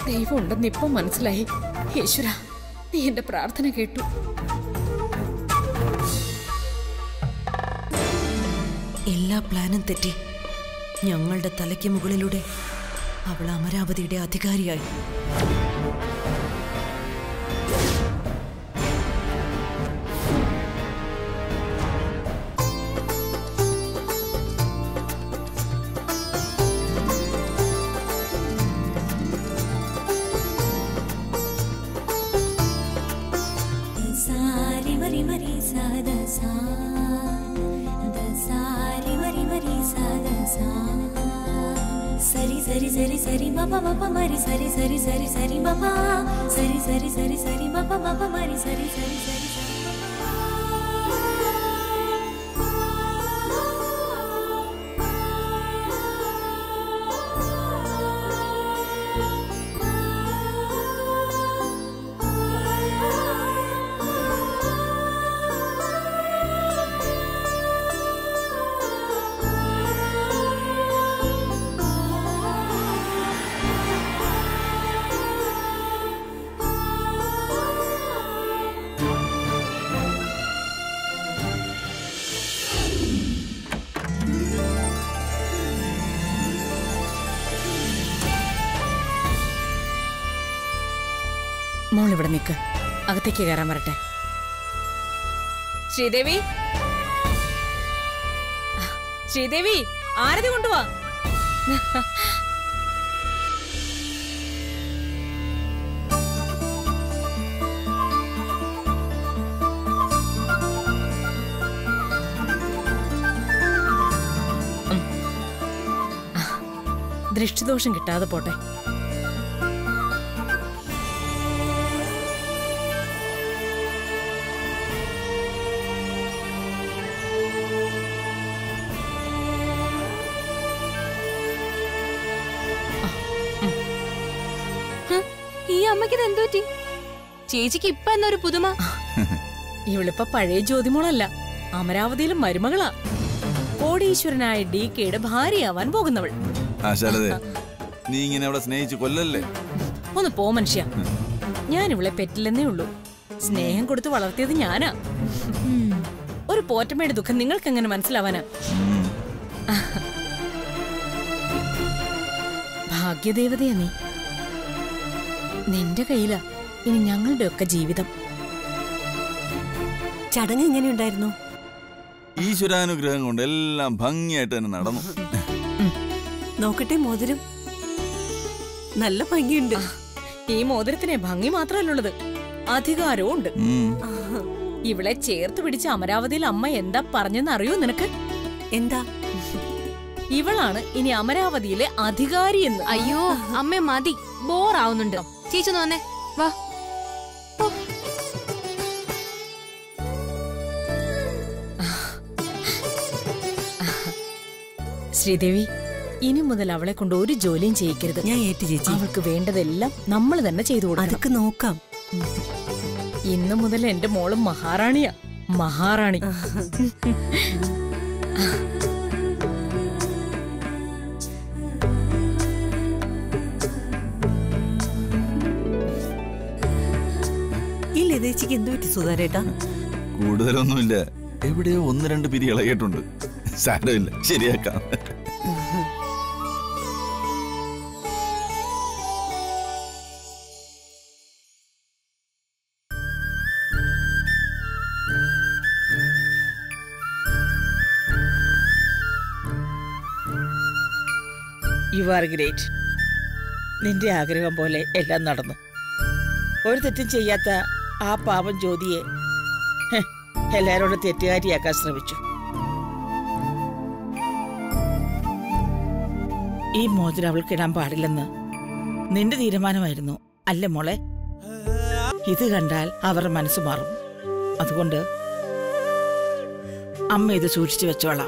ദൈവം ഉണ്ടെന്ന് ഇപ്പം മനസ്സിലായി ഈശ്വര നീ എന്റെ പ്രാർത്ഥന കേട്ടു എല്ലാ പ്ലാനും തെറ്റി ഞങ്ങളുടെ തലയ്ക്ക് മുകളിലൂടെ അവൾ അമരാവതിയുടെ അധികാരിയായി സാരി മരി മരി സാദ സാ ദ സാരി മരി മരി സാദ സാ സരി സരി സരി സരി മപ മപ മരി സരി സരി സരി സരി മപ സരി സരി സരി സരി മപ മപ മരി സരി സരി സരി സരി മോൾ ഇവിടെ നിൽക്ക് അകത്തേക്ക് കയറാൻ വരട്ടെ ശ്രീദേവി ശ്രീദേവി ആരതി കൊണ്ടുവാ ഉം. ആ, ദൃഷ്ടിദോഷം കിട്ടാതെ പോട്ടെ ഈ അമ്മയ്ക്ക് ഇത് എന്തു പറ്റി ചേച്ചിക്ക് ഇപ്പൊ എന്നൊരു പുതുമ ഇവളിപ്പോ പഴയ ജ്യോതിമോളല്ല അമരാവതിയിലും മരുമകളാ കോടീശ്വരനായ ഡി കെയുടെ ഭാര്യയാവാൻ പോകുന്നവൾ ആ ശാരദേ നീ ഇങ്ങനെ അവിടെ സ്നേഹിച്ച് കൊല്ലല്ലേ ഒന്ന് പോ മനുഷ്യ ഞാൻ ഇവളെ പെറ്റില്ലെന്നേ ഉള്ളൂ സ്നേഹം കൊടുത്ത് വളർത്തിയത് ഞാനാ ഒരു പോറ്റമ്മയുടെ ദുഃഖം നിങ്ങൾക്ക് എങ്ങനെ മനസ്സിലാവാനാ ഉം. ഭാഗ്യദേവതയാ നീ നിന്റെ കയ്യിലാ ഇനി ഞങ്ങളുടെ ഒക്കെ ജീവിതം ചടങ്ങ് എങ്ങനെയുണ്ടായിരുന്നു ഈശ്വരാനുഗ്രഹം കൊണ്ട് എല്ലാം ഭംഗിയായിട്ട് തന്നെ നടന്നു നോക്കട്ടെ മോതിരം നല്ല ഭംഗിയുണ്ട് ഈ മോതിരത്തിനെ ഭംഗി മാത്രമല്ലുള്ളത് അധികാരവും ഉണ്ട് ഉം. ഇവളെ ചേർത്ത് പിടിച്ച അമരാവതിയിൽ അമ്മ എന്താ പറഞ്ഞെന്ന് അറിയോ നിനക്ക് എന്താ ഇവളാണ് ഇനി അമരാവതിയിലെ അധികാരി എന്ന് അയ്യോ അമ്മ മതി ബോറാവുന്നുണ്ട് ചേച്ചി ഒന്ന് വന്നേ വാ ശ്രീദേവി ഇനി മുതൽ അവളെ കൊണ്ട് ഒരു ജോലിയും ചെയ്യിക്കരുത് ഞാൻ ഏറ്റു ചേച്ചി അവൾക്ക് വേണ്ടതെല്ലാം നമ്മൾ തന്നെ ചെയ്തു കൊടുക്കണം അതൊക്കെ നോക്കാം ഇന്നു മുതൽ എന്റെ മോളും മഹാറാണിയാ മഹാറാണി ഈ ലതേച്ചിക്ക് എന്തു പറ്റി സുധാരേട്ടാ കൂടുതലൊന്നുമില്ല എവിടെയോ ഒന്ന് രണ്ട് പിരി ഇളകിയിട്ടുണ്ട് സാരമില്ല ശരിയാക്കാം യു ആർ ഗ്രേറ്റ് നിന്റെ ആഗ്രഹം പോലെ എല്ലാം നടന്നു ഒരു തെറ്റും ചെയ്യാത്ത ആ പാവം ജ്യോതിയെ ഹ്, എല്ലാരോടും തെറ്റുകാരിയാക്കാൻ ശ്രമിച്ചു ഈ മോതിരം അവൾക്ക് ഇടാൻ പാടില്ലെന്ന് നിന്റെ തീരുമാനമായിരുന്നു അല്ലേ മോളെ ഇത് കണ്ടാൽ അവരുടെ മനസ്സ് മാറും അതുകൊണ്ട് അമ്മ ഇത് സൂക്ഷിച്ചു വെച്ചോളാം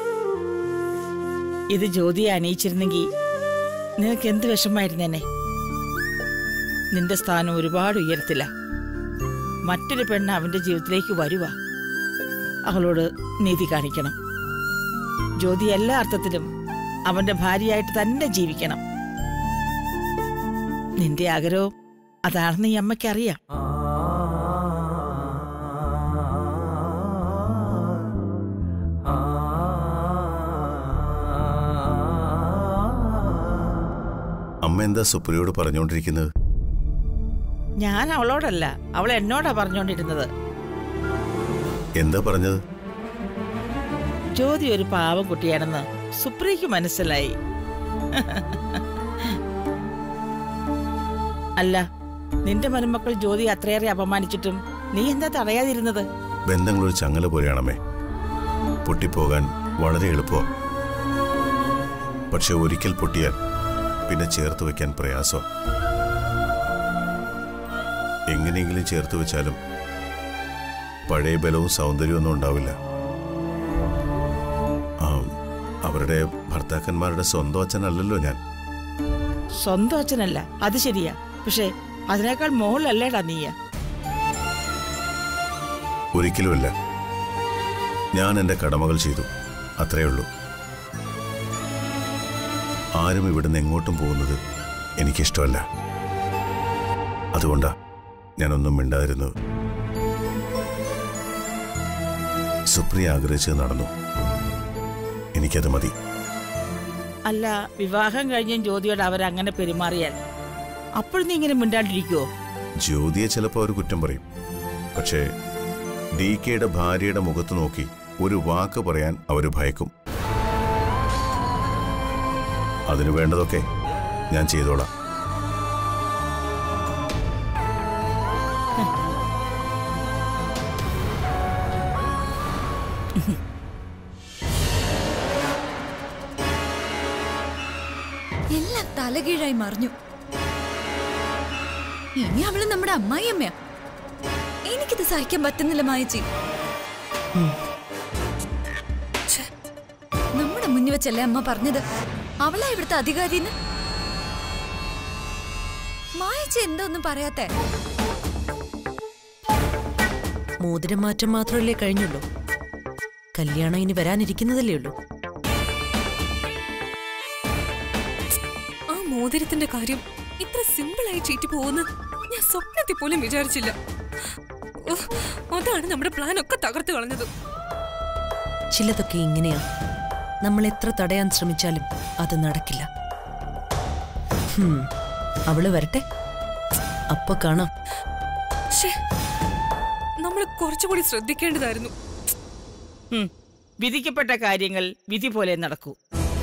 ഇത് ജ്യോതിയെ അണിയിച്ചിരുന്നെങ്കിൽ നിനക്ക് എന്ത് വിഷമായിരുന്നേനെ നിന്റെ സ്ഥാനം ഒരുപാട് ഉയരത്തില്ല മറ്റൊരു പെണ്ണ് അവന്റെ ജീവിതത്തിലേക്ക് വരുക അവളോട് നീതി കാണിക്കണം ജ്യോതി എല്ലാ അർത്ഥത്തിലും അവന്റെ ഭാര്യയായിട്ട് തന്നെ ജീവിക്കണം നിന്റെ ആഗ്രഹവും അതാണെന്ന് ഈ അമ്മയ്ക്കറിയാം അമ്മ എന്താ സുപ്രിയോട് പറഞ്ഞുകൊണ്ടിരിക്കുന്നത് ഞാൻ അവളോടല്ല അവൾ എന്നോടാ പറഞ്ഞോണ്ടിരുന്നത് എന്താ പറഞ്ഞത് ജ്യോതി ഒരു പാവം കുട്ടിയാണെന്ന് സുപ്രിയക്ക് മനസ്സിലായി അല്ല നിന്റെ മരുമക്കൾ ജ്യോതി അത്രയേറെ അപമാനിച്ചിട്ടും നീ എന്താ തടയാതിരുന്നത് ബന്ധങ്ങളൊരു ചങ്ങല പോലെയാണമ്മേ പൊട്ടിപ്പോകാൻ വളരെ എളുപ്പമാണ് പക്ഷെ ഒരിക്കൽ പൊട്ടിയാൽ പിന്നെ ചേർത്ത് വെക്കാൻ പ്രയാസം എങ്ങനെയെങ്കിലും ചേർത്ത് വെച്ചാലും പഴയ ബലവും സൗന്ദര്യവും ഒന്നും ഉണ്ടാവില്ല ആ, അവരുടെ ഭർത്താക്കന്മാരുടെ സ്വന്തം അച്ഛനല്ലല്ലോ ഞാൻ സ്വന്തം അച്ഛനല്ല അത് ശരിയാ പക്ഷെ അതിനേക്കാൾ മുകളിലല്ലേടാ നീയ ഒരിക്കലുമല്ല ഞാൻ എൻ്റെ കടമകൾ ചെയ്തു അത്രയേ ഉള്ളൂ ആരും ഇവിടുന്ന് എങ്ങോട്ടും പോകുന്നത് എനിക്കിഷ്ടമല്ല അതുകൊണ്ടാ ഞാനൊന്നും മിണ്ടാതിരുന്നത് സുപ്രിയ ആഗ്രഹിച്ചത് നടന്നു എനിക്കത് മതി അല്ല വിവാഹം കഴിഞ്ഞും ജ്യോതിയോട് അവരങ്ങനെ പെരുമാറിയാൽ അപ്പോൾ നീ ഇങ്ങനെ മിണ്ടാണ്ടിരിക്കുവോ ജ്യോതിയെ ചിലപ്പോൾ അവർ കുറ്റം പറയും പക്ഷേ ഡി കെയുടെ ഭാര്യയുടെ മുഖത്ത് നോക്കി ഒരു വാക്ക് പറയാൻ അവർ ഭയക്കും അതിനു വേണ്ടതൊക്കെ ഞാൻ ചെയ്തോളാം എല്ലാം തലകീഴായി മറിഞ്ഞു ഇനി അവള് നമ്മുടെ അമ്മായിയമ്മയാ എനിക്കിത് സഹിക്കാൻ പറ്റുന്നില്ല മായച്ചി ഛെ, നമ്മുടെ മുന്നിൽ വെച്ചല്ലേ അമ്മ പറഞ്ഞത് അവളാ ഇവിടുത്തെ അധികാരിന്ന് മായച്ചി എന്താ ഒന്നും പറയാത്തെ മോതിരം മാറ്റം മാത്രമല്ലേ കഴിഞ്ഞുള്ളൂ കല്യാണം ഇനി വരാനിരിക്കുന്നതല്ലേ ഉള്ളൂ ആ മോതിരത്തിന്റെ കാര്യം ഇത്ര സിമ്പിളായി ചീറ്റി പോകുന്ന ഞാൻ സ്വപ്നത്തിൽ പോലും വിചാരിച്ചില്ല ഉഹ്, അതാണ് നമ്മുടെ പ്ലാൻ ഒക്കെ തകർത്ത് കളഞ്ഞത് ചിലതൊക്കെ ഇങ്ങനെയാ നമ്മൾ എത്ര തടയാൻ ശ്രമിച്ചാലും അത് നടക്കില്ല ഹും, അവള് വരട്ടെ അപ്പൊ കാണാം ശ്ശേ, നമ്മൾ കുറച്ചുകൂടി ശ്രദ്ധിക്കേണ്ടതായിരുന്നു ഉം. വിധിക്കപ്പെട്ട കാര്യങ്ങൾ വിധി പോലെ നടക്കൂ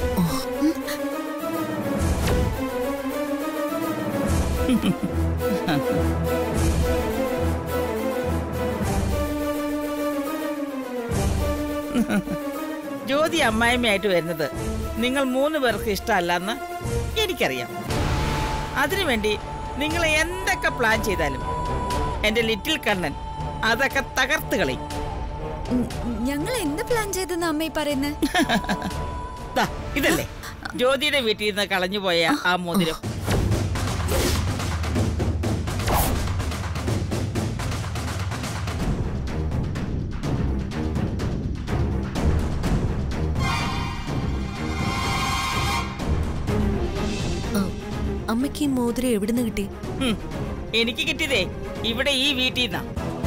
ജ്യോതി അമ്മായിമ്മയായിട്ട് വരുന്നത് നിങ്ങൾ മൂന്ന് പേർക്ക് ഇഷ്ടമല്ലെന്ന് എനിക്കറിയാം അതിനുവേണ്ടി നിങ്ങൾ എന്തൊക്കെ പ്ലാൻ ചെയ്താലും എന്റെ ലിറ്റിൽ കണ്ണൻ അതൊക്കെ തകർത്ത് കളയും ഞങ്ങൾ എന്ത് പ്ലാൻ ചെയ്തെന്ന് അമ്മ ഈ പറയുന്നേ ദാ, ഇതല്ലേ ജ്യോതിയുടെ വീട്ടിൽ നിന്ന് കളഞ്ഞുപോയ ആ മോതിരം ആ, അമ്മയ്ക്ക് ഈ മോതിരം എവിടുന്ന് കിട്ടി ഹും, എനിക്ക് കിട്ടിയതേ ഇവിടെ ഈ വീട്ടിൽ നിന്നാ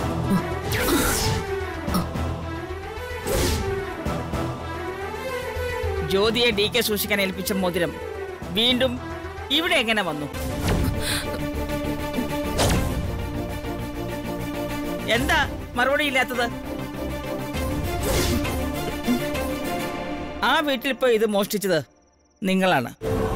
ജ്യോതിയെ ഡി കെ സൂക്ഷിക്കാൻ ഏൽപ്പിച്ച മോതിരം വീണ്ടും ഇവിടെ എങ്ങനെ വന്നു എന്താ മറുപടി ഇല്ലാത്തത് ആ വീട്ടിൽ ഇപ്പൊ ഇത് മോഷ്ടിച്ചത് നിങ്ങളാണ്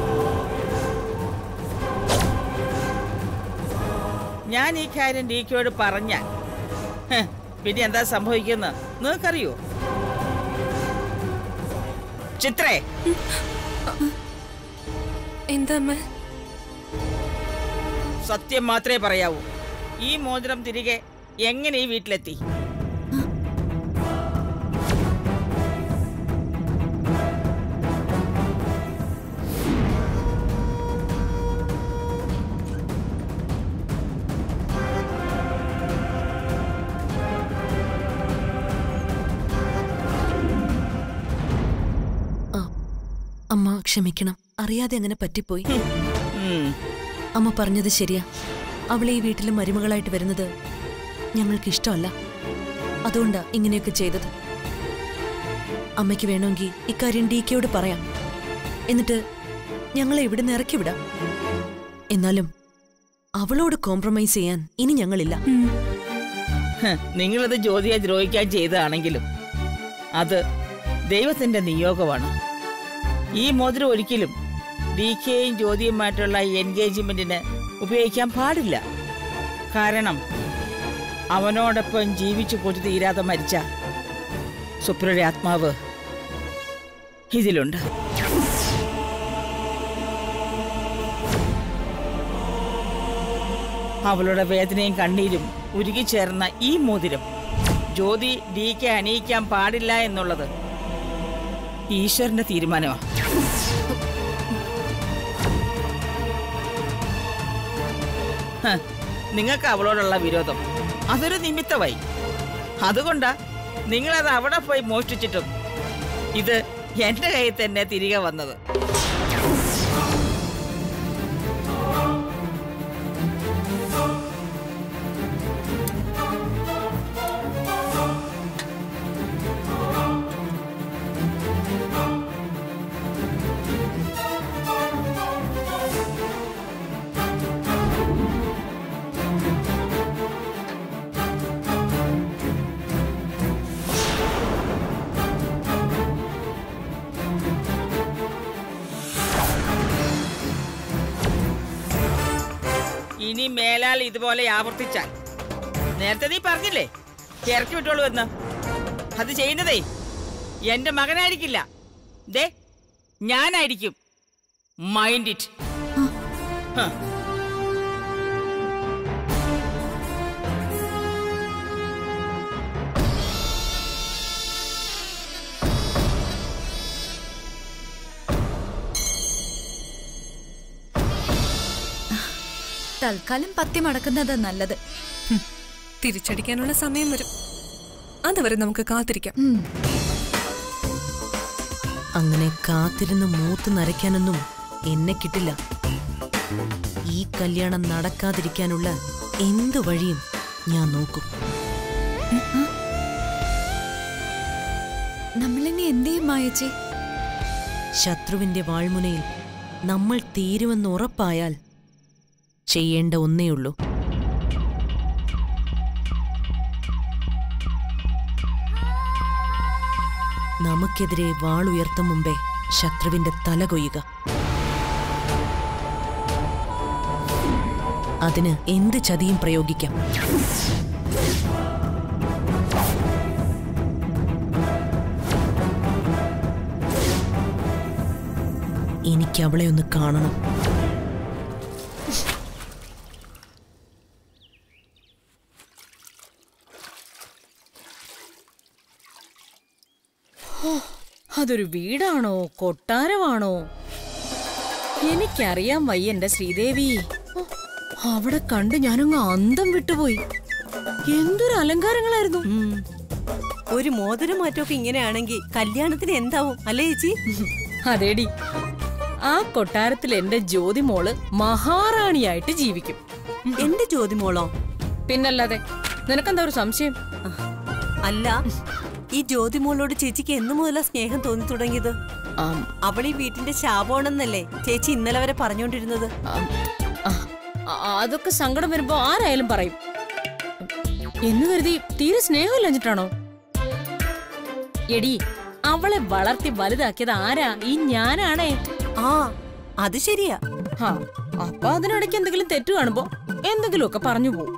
ഞാൻ ഈ കാര്യം ഡി കെയോട് പറഞ്ഞാൽ ഹ്, പിന്നെ എന്താ സംഭവിക്കുന്ന നിങ്ങൾക്കറിയോ ചിത്രേ എന്താ അമ്മ സത്യം മാത്രമേ പറയാവൂ ഈ മോതിരം തിരികെ എങ്ങനെ ഈ വീട്ടിലെത്തി ആ, അമ്മ ക്ഷമിക്കണം അറിയാതെ അങ്ങനെ പറ്റിപ്പോയി ഉം. അമ്മ പറഞ്ഞത് ശരിയാ അവളെ ഈ വീട്ടിൽ മരുമകളായിട്ട് വരുന്നത് ഞങ്ങൾക്ക് ഇഷ്ടമല്ല അതുകൊണ്ടാ ഇങ്ങനെയൊക്കെ ചെയ്തത് അമ്മയ്ക്ക് വേണമെങ്കിൽ ഇക്കാര്യം ഡി കെയോട് പറയാം എന്നിട്ട് ഞങ്ങളെ ഇവിടെ നിന്ന് ഇറക്കി വിടാം എന്നാലും അവളോട് കോംപ്രമൈസ് ചെയ്യാൻ ഇനി ഞങ്ങളില്ല ഹ്, നിങ്ങളത് ജ്യോതിയെ ദ്രോഹിക്കാൻ ചെയ്തതാണെങ്കിലും അത് ദൈവത്തിന്റെ നിയോഗമാണ് ഈ മോതിരം ഒരിക്കലും ഡി കെയും ജ്യോതിയുമായിട്ടുള്ള എൻഗേജ്മെന്റിന് ഉപയോഗിക്കാൻ പാടില്ല കാരണം അവനോടൊപ്പം ജീവിച്ചു കൊതി തീരാതെ മരിച്ച സുപ്രയുടെ ആത്മാവ് ഇതിലുണ്ട് അവളുടെ വേദനയും കണ്ണീരും ഉരുകിച്ചേർന്ന ഈ മോതിരം ജ്യോതി ഡിക്ക് അണിയിക്കാൻ പാടില്ല എന്നുള്ളത് ഈശ്വരന്റെ തീരുമാനമാണ് ഹ, നിങ്ങൾക്ക് അവളോടുള്ള വിരോധം അതൊരു നിമിത്തമായി അതുകൊണ്ടാ നിങ്ങളത് അവിടെ പോയി മോഷ്ടിച്ചിട്ടും ഇത് എന്റെ കയ്യിൽ തന്നെ തിരികെ വന്നത് ഇനി മേലാൽ ഇതുപോലെ ആവർത്തിച്ചാൽ നേരത്തെ നീ പറഞ്ഞില്ലേ ഇറക്കി വിട്ടോളൂ എന്ന് അത് ചെയ്യുന്നതേ എന്റെ മകനായിരിക്കില്ല ദേ ഞാനായിരിക്കും മൈൻഡ് ഇറ്റ് തൽക്കാലം പത്തി മടക്കുന്നതാ നല്ലത് തിരിച്ചടിക്കാനുള്ള സമയം വരും അതുവരെ നമുക്ക് കാത്തിരിക്കാം ഉം. അങ്ങനെ കാത്തിരുന്ന് മൂത്ത് നരയ്ക്കാനൊന്നും എന്നെ കിട്ടില്ല ഈ കല്യാണം നടക്കാതിരിക്കാനുള്ള എന്ത് വഴിയും ഞാൻ നോക്കും നമ്മളിനി എന്ത് ചെയ്യും മായച്ചി ശത്രുവിന്റെ വാൾമുനയിൽ നമ്മൾ തീരുമെന്ന് ഉറപ്പായാൽ ചെയ്യേണ്ട ഒന്നേയുള്ളൂ നമുക്കെതിരെ വാളുയർത്തും മുമ്പേ ശത്രുവിന്റെ തല കൊയ്യുക അതിന് എന്ത് ചതിയും പ്രയോഗിക്കാം എനിക്ക് അവളെ ഒന്ന് കാണണം അതൊരു വീടാണോ കൊട്ടാരമാണോ എനിക്കറിയാൻ വയ്യ എന്റെ ശ്രീദേവി ഓ, അവിടെ കണ്ട് ഞാനങ്ങ് അന്തം വിട്ടുപോയി എന്തൊരു അലങ്കാരങ്ങളായിരുന്നു ഒരു മോതിരം മാറ്റമൊക്കെ ഇങ്ങനെയാണെങ്കിൽ കല്യാണത്തിന് എന്താവും അല്ലേ ചേച്ചി അതേടി ആ കൊട്ടാരത്തിൽ എന്റെ ജ്യോതി മോള് മഹാറാണിയായിട്ട് ജീവിക്കും എന്റെ ജ്യോതി മോളോ പിന്നല്ലാതെ നിനക്കെന്താ ഒരു സംശയം അല്ല ഈ ജ്യോതി മോളോട് ചേച്ചിക്ക് എന്നു മുതലാ സ്നേഹം തോന്നി തുടങ്ങിയത് ആം, അവൾ ഈ വീട്ടിന്റെ ശാപമാണെന്നല്ലേ ചേച്ചി ഇന്നലെ വരെ പറഞ്ഞോണ്ടിരുന്നത് ആം, ആ, ആ, അതൊക്കെ സങ്കടം വരുമ്പോ ആരായാലും പറയും എന്ന് കരുതി തീരെ സ്നേഹമില്ലഞ്ഞിട്ടാണോ എടി അവളെ വളർത്തി വലുതാക്കിയത് ആരാ ഈ ഞാനാണേ ആ അത് ശരിയാ ഹാ അപ്പൊ അതിനിടയ്ക്ക് എന്തെങ്കിലും തെറ്റ് കാണുമ്പോ എന്തെങ്കിലുമൊക്കെ പറഞ്ഞു പോവും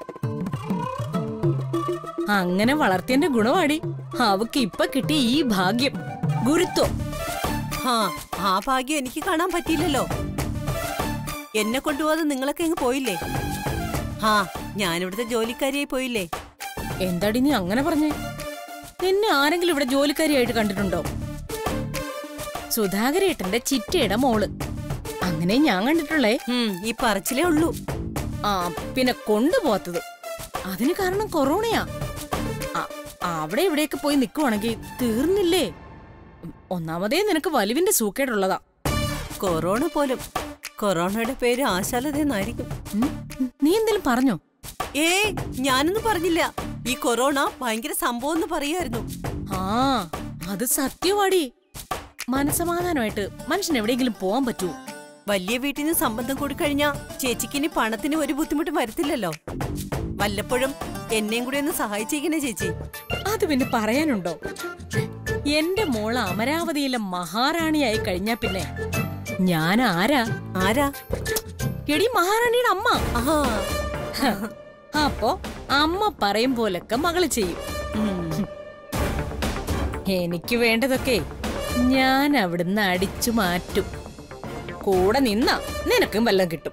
അങ്ങനെ വളർത്തിയന്റെ ഗുണമാടി അവക്ക് ഇപ്പൊ കിട്ടിയ ഈ ഭാഗ്യം ഗുരുത്വം ആ ആ ഭാഗ്യം എനിക്ക് കാണാൻ പറ്റിയില്ലല്ലോ എന്നെ കൊണ്ടുപോകാതെ നിങ്ങളൊക്കെ അങ്ങ് പോയില്ലേ ആ ഞാനിവിടുത്തെ ജോലിക്കാരിയായി പോയില്ലേ എന്താടി നീ അങ്ങനെ പറഞ്ഞേ നിന്നെ ആരെങ്കിലും ഇവിടെ ജോലിക്കാരിയായിട്ട് കണ്ടിട്ടുണ്ടോ സുധാകരേട്ടന്റെ ചിറ്റയുടെ മോള് അങ്ങനെ ഞാൻ കണ്ടിട്ടുള്ളേ ഉം, ഈ പറച്ചിലേ ഉള്ളൂ ആ പിന്നെ കൊണ്ടുപോകാത്തത് അതിന് കാരണം കൊറോണയാ ആ- അവിടെ ഇവിടെയൊക്കെ പോയി നിൽക്കുവാണെങ്കിൽ തീർന്നില്ലേ ഒന്നാമതേ നിനക്ക് വലിവിന്റെ സൂക്കേടുള്ളതാ കൊറോണ പോലും കൊറോണയുടെ പേര് ആശാലതെന്നായിരിക്കും ഉം, നീ എന്തെങ്കിലും പറഞ്ഞോ ഏ ഞാനൊന്നും പറഞ്ഞില്ല ഈ കൊറോണ ഭയങ്കര സംഭവം എന്ന് പറയായിരുന്നു ആ അത് സത്യവാടി മനസമാധാനമായിട്ട് മനുഷ്യൻ എവിടെയെങ്കിലും പോവാൻ പറ്റൂ വലിയ വീട്ടിൽ നിന്ന് സംബന്ധം കൂടിക്കഴിഞ്ഞാ ചേച്ചിക്കിനി പണത്തിന് ഒരു ബുദ്ധിമുട്ടും വരത്തില്ലല്ലോ വല്ലപ്പോഴും എന്നെയും കൂടി ഒന്ന് സഹായിച്ചേക്കണേ ചേച്ചി അത് പിന്നെ പറയാനുണ്ടോ എന്റെ മോള് അമരാവതിയിലെ മഹാറാണിയായി കഴിഞ്ഞാ പിന്നെ ഞാൻ ആരാ ആരാ എടി മഹാറാണിയുടെ അമ്മ ആഹാ ഹ, അപ്പോ അമ്മ പറയും പോലൊക്കെ മകള് ചെയ്യും ഉം. എനിക്ക് വേണ്ടതൊക്കെ ഞാൻ അവിടുന്ന് അടിച്ചു മാറ്റും കൂടെ നിന്ന നിനക്കും വല്ലതും കിട്ടും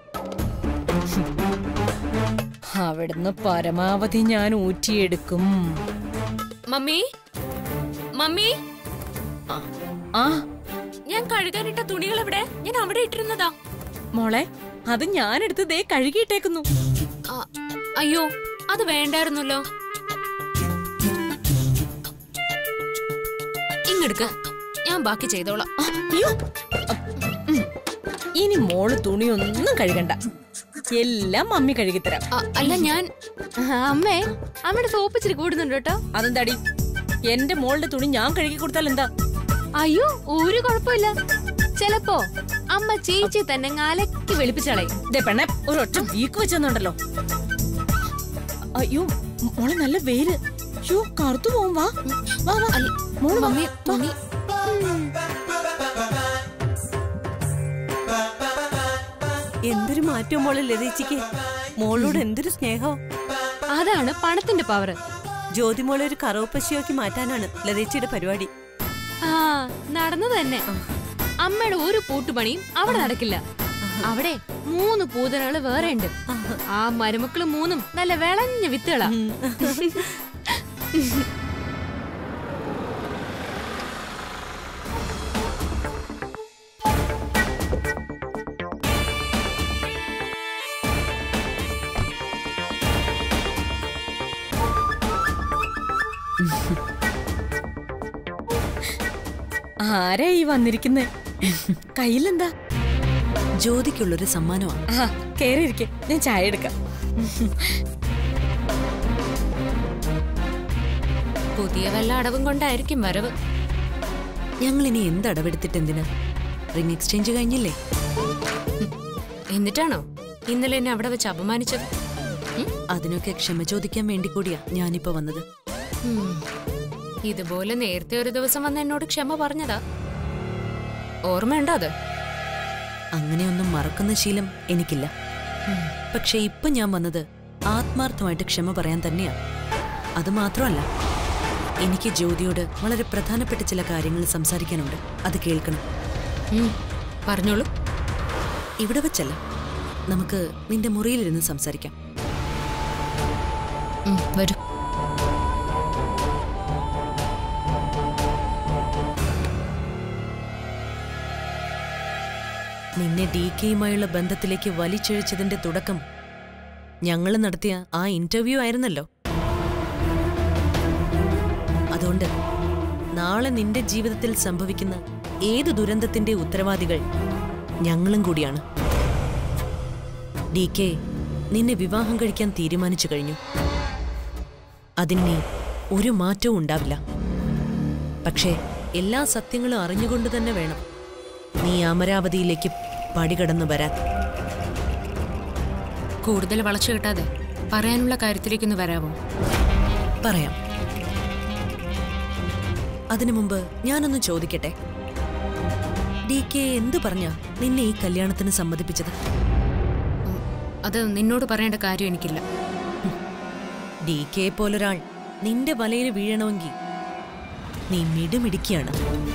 അവിടുന്ന് പരമാവധി ഞാൻ ഊറ്റിയെടുക്കും മമ്മി മമ്മി ആ ഞാൻ കഴുകാനിട്ട തുണികൾ എവിടെ ഞാൻ അവിടെ ഇട്ടിരുന്നതാ മോളെ അത് ഞാനെടുത്ത് ദേ കഴുകിയിട്ടേക്കുന്നു ആ, അയ്യോ അത് വേണ്ടായിരുന്നല്ലോ ഇങ്ങെടുക്ക ഞാൻ ബാക്കി ചെയ്തോളാം ആ, അയ്യോ ഉം. ഇനി മോള് തുണിയൊന്നും കഴുകണ്ട എല്ലാം മമ്മി കഴുകിത്തരാം ആ, അല്ല ഞാൻ അമ്മേ അമ്മയുടെ സോപ്പ് ഇച്ചിരി കൂടുന്നുണ്ട് കേട്ടോ അതെന്താടി എന്റെ മോളുടെ തുണി ഞാൻ കഴുകി കൊടുത്താൽ എന്താ അയ്യോ ഒരു കുഴപ്പമില്ല ചിലപ്പോ അമ്മ ചേച്ചി തന്നെ അലക്കി വെളുപ്പിച്ചളയും ദേ പെണ്ണെ ഒരു ഒറ്റ വീക്ക് വെച്ചെന്നുണ്ടല്ലോ അയ്യോ മോളെ നല്ല വെയില് ഷോ കറുത്തു പോവും വാ വാ വാ മോള് വാ. മമ്മി തുണി എന്തൊരു മാറ്റം മോളെ ലതേച്ചിക്ക് മോളോട് എന്തൊരു സ്നേഹം അതാണ് പണത്തിന്റെ പവർ ജ്യോതിമോളെ ഒരു കറവപ്പശിയാക്കി മാറ്റാനാണ് ലതേച്ചിയുടെ പരിപാടി ആ നടന്നു തന്നെ അമ്മയുടെ ഒരു പൂട്ടുപണിയും അവിടെ നടക്കില്ല അവിടെ മൂന്ന് പൂതനകള് വേറെ ഉണ്ട് ആ മരുമക്കള് മൂന്നും നല്ല വിളഞ്ഞ വിത്തുകളാ ആരാ ഈ വന്നിരിക്കുന്നേ കയ്യിലെന്താ ജ്യോതിക്കുള്ളൊരു സമ്മാനമാണ് ആ കേറിയിരിക്കെ ഞാൻ ചായ എടുക്കാം പുതിയ വല്ല അടവും കൊണ്ടായിരിക്കും വരവ് ഞങ്ങൾ ഇനി എന്ത് അടവെടുത്തിട്ട് എന്തിനാ റിംഗ് എക്സ്ചേഞ്ച് കഴിഞ്ഞില്ലേ എന്നിട്ടാണോ ഇന്നലെ എന്നെ അവിടെ വെച്ച് അപമാനിച്ചത് അതിനൊക്കെ ക്ഷമ ചോദിക്കാൻ വേണ്ടി കൂടിയാ ഞാനിപ്പോ വന്നത് ഉം. ഇതുപോലെ നേരത്തെ ഒരു ദിവസം വന്ന് എന്നോട് ക്ഷമ പറഞ്ഞതാ ഓർമ്മയുണ്ടോ അത് അങ്ങനെയൊന്നും മറക്കുന്ന ശീലം എനിക്കില്ല പക്ഷെ ഇപ്പൊ ഞാൻ വന്നത് ആത്മാർത്ഥമായിട്ട് ക്ഷമ പറയാൻ തന്നെയാ അത് മാത്രമല്ല എനിക്ക് ജ്യോതിയോട് വളരെ പ്രധാനപ്പെട്ട ചില കാര്യങ്ങൾ സംസാരിക്കാനുണ്ട് അത് കേൾക്കണം ഉം. പറഞ്ഞോളൂ ഇവിടെ വെച്ചല്ല നമുക്ക് നിന്റെ മുറിയിലിരുന്ന് സംസാരിക്കാം ഉം, വരൂ നിന്നെ ഡി കെയുമായുള്ള ബന്ധത്തിലേക്ക് വലിച്ചിഴച്ചതിന്റെ തുടക്കം ഞങ്ങൾ നടത്തിയ ആ ഇന്റർവ്യൂ ആയിരുന്നല്ലോ അതുകൊണ്ട് നാളെ നിന്റെ ജീവിതത്തിൽ സംഭവിക്കുന്ന ഏത് ദുരന്തത്തിന്റെ ഉത്തരവാദികൾ ഞങ്ങളും കൂടിയാണ് ഡി കെ നിന്നെ വിവാഹം കഴിക്കാൻ തീരുമാനിച്ചു കഴിഞ്ഞു അതിനി ഒരു മാറ്റവും ഉണ്ടാവില്ല പക്ഷേ എല്ലാ സത്യങ്ങളും അറിഞ്ഞുകൊണ്ട് തന്നെ വേണം നീ അമരാവതിയിലേക്ക് പടികടന്നു വരാൻ കൂടുതൽ വളച്ചു കിട്ടാതെ പറയാനുള്ള കാര്യത്തിലേക്കൊന്ന് വരാമോ പറയാം അതിനു മുമ്പ് ഞാനൊന്ന് ചോദിക്കട്ടെ ഡി കെ എന്തു പറഞ്ഞ നിന്നെ ഈ കല്യാണത്തിന് സമ്മതിപ്പിച്ചത് അത് നിന്നോട് പറയേണ്ട കാര്യം എനിക്കില്ല ഡി കെ പോലൊരാൾ നിന്റെ വലയിൽ വീഴണമെങ്കിൽ നീ മിടുമിടുക്കിയാണ്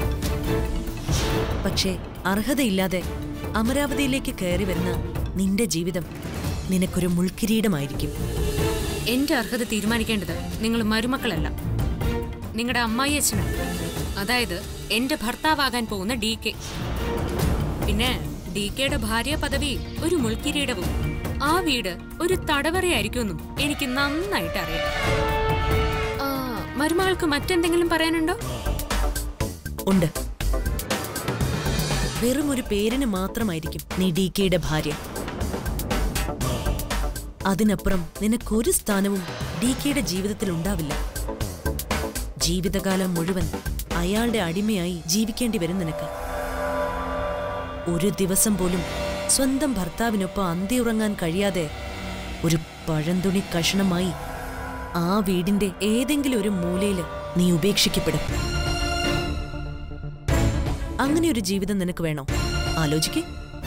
പക്ഷേ അർഹതയില്ലാതെ അമരാവതിയിലേക്ക് കയറി വരുന്ന നിന്റെ ജീവിതം നിനക്കൊരു മുൾക്കിരീടമായിരിക്കും എന്റെ അർഹത തീരുമാനിക്കേണ്ടത് നിങ്ങൾ മരുമക്കളല്ല നിങ്ങളുടെ അമ്മായി അച്ഛനാണ് അതായത് എന്റെ ഭർത്താവാകാൻ പോകുന്ന ഡി കെ പിന്നെ ഡി കെയുടെ ഭാര്യ പദവി ഒരു മുൾക്കിരീടവും ആ വീട് ഒരു തടവറയായിരിക്കുമെന്നും എനിക്ക് നന്നായിട്ട് അറിയാം ആ, മരുമകൾക്ക് മറ്റെന്തെങ്കിലും പറയാനുണ്ടോ ഉണ്ട് വെറും ഒരു പേരിന് മാത്രമായിരിക്കും നീ ഡി കെയുടെ ഭാര്യ അതിനപ്പുറം നിനക്കൊരു സ്ഥാനവും ഡി കെയുടെ ജീവിതത്തിൽ ഉണ്ടാവില്ല ജീവിതകാലം മുഴുവൻ അയാളുടെ അടിമയായി ജീവിക്കേണ്ടി വരും നിനക്ക് ഒരു ദിവസം പോലും സ്വന്തം ഭർത്താവിനൊപ്പം അന്തിയുറങ്ങാൻ കഴിയാതെ ഒരു പഴന്തുണി കഷണമായി ആ വീടിന്റെ ഏതെങ്കിലും ഒരു മൂലയിൽ നീ ഉപേക്ഷിക്കപ്പെടും അങ്ങനെ ഒരു ജീവിതം നിനക്ക് വേണോ ആലോചിക്കേ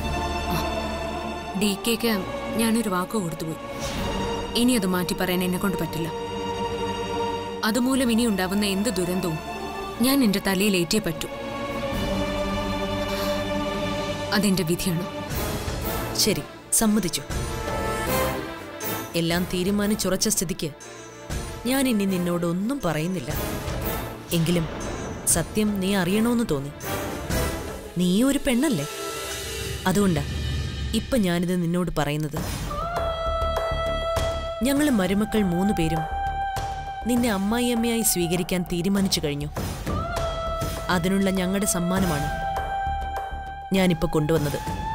ഡി കെക്ക് ഞാനൊരു വാക്ക് കൊടുത്തുപോയി ഇനി അത് മാറ്റി പറയാൻ എന്നെ കൊണ്ട് പറ്റില്ല അതുമൂലം ഇനി ഉണ്ടാവുന്ന എന്ത് ദുരന്തവും ഞാൻ എന്റെ തലയിൽ ഏറ്റിയേ പറ്റൂ അതെന്റെ വിധിയാണ് ശരി സമ്മതിച്ചു എല്ലാം തീരുമാനിച്ചുറച്ച സ്ഥിതിക്ക് ഞാൻ ഇനി നിന്നോട് ഒന്നും പറയുന്നില്ല എങ്കിലും സത്യം നീ അറിയണോന്ന് തോന്നി നീ ഒരു പെണ്ണല്ലേ അതുകൊണ്ടാ ഇപ്പൊ ഞാനിത് നിന്നോട് പറയുന്നത് ഞങ്ങൾ മരുമക്കൾ മൂന്നു പേരും നിന്നെ അമ്മായിയമ്മയായി സ്വീകരിക്കാൻ തീരുമാനിച്ചു കഴിഞ്ഞു അതിനുള്ള ഞങ്ങളുടെ സമ്മാനമാണ് ഞാനിപ്പോ കൊണ്ടുവന്നത്